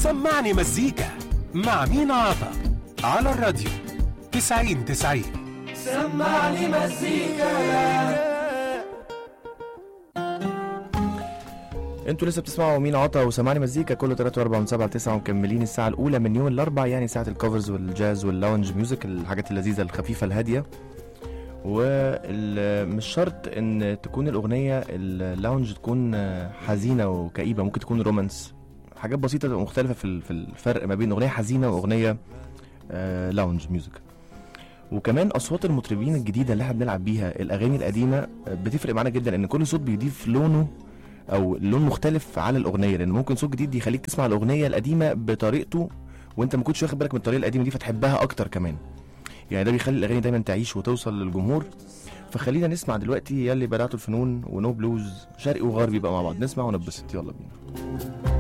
سمعني مزيكا مع مين عطا على الراديو 90 90 سمعني مزيكا انتوا لسه بتسمعوا مين عطا وسمعني مزيكا كل 3 و4 من 7 ل 9 ومكملين الساعه الاولى من يوم الاربع يعني ساعه الكفرز والجاز واللاونج ميوزك الحاجات اللذيذه الخفيفه الهاديه ومش شرط ان تكون الاغنيه اللاونج تكون حزينه وكئيبه ممكن تكون رومانس حاجات بسيطه تبقى مختلفه في ال- في الفرق ما بين اغنيه حزينه واغنيه آه، لاونج ميوزك وكمان اصوات المطربين الجديده اللي احنا بنلعب بيها الاغاني القديمه بتفرق معانا جدا ان كل صوت بيضيف لونه او لون مختلف على الاغنيه لان ممكن صوت جديد يخليك تسمع الاغنيه القديمه بطريقته وانت ما كنتش واخد بالك من الطريقه القديمه دي فتحبها اكتر كمان يعني ده بيخلي الاغاني دايما تعيش وتوصل للجمهور فخلينا نسمع دلوقتي يلي بدعتوا الفنون ونو بلوز شرقي وغربي بقى مع بعض نسمع ونبسط يلا بينا